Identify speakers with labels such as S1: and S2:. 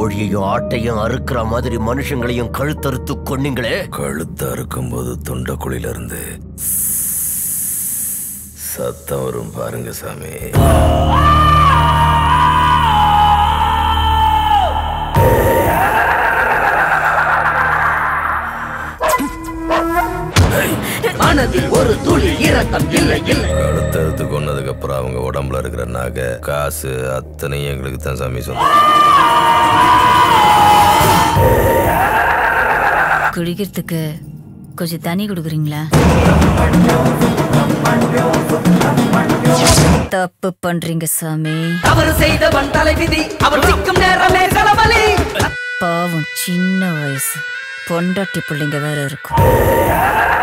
S1: கோழியையும் ஆட்டையும் அறுக்கிற மாதிரி மனுஷங்களையும் கழுத்தறுத்து கொன்னீங்களே
S2: கழுத்து அறுக்கும்போது தொண்டைக்குழியில இருந்து சத்தம் வரும் பாருங்க சாமி
S3: மனதில் ஒரு துளி இரக்கம் இல்லை இல்லை
S2: கழுத்து அறுத்து கொன்னதுக்கு அப்புறம் அவங்க உடம்புல இருக்கிற நகை காசு அத்தனையும் எங்களுக்கு தான் சாமி சொந்தம்
S4: குடிக்கிறதுக்கு கொஞ்சம் தண்ணி கொடுக்குறீங்களா தப்பு பண்றீங்க சாமி
S3: தவறு செய்தவன் தலைவிதி அவர் சிக்கும் நேரமே தலைவலி
S4: பாவம் சின்ன வயசு பொண்டாட்டி பிள்ளைங்க வேற இருக்கும்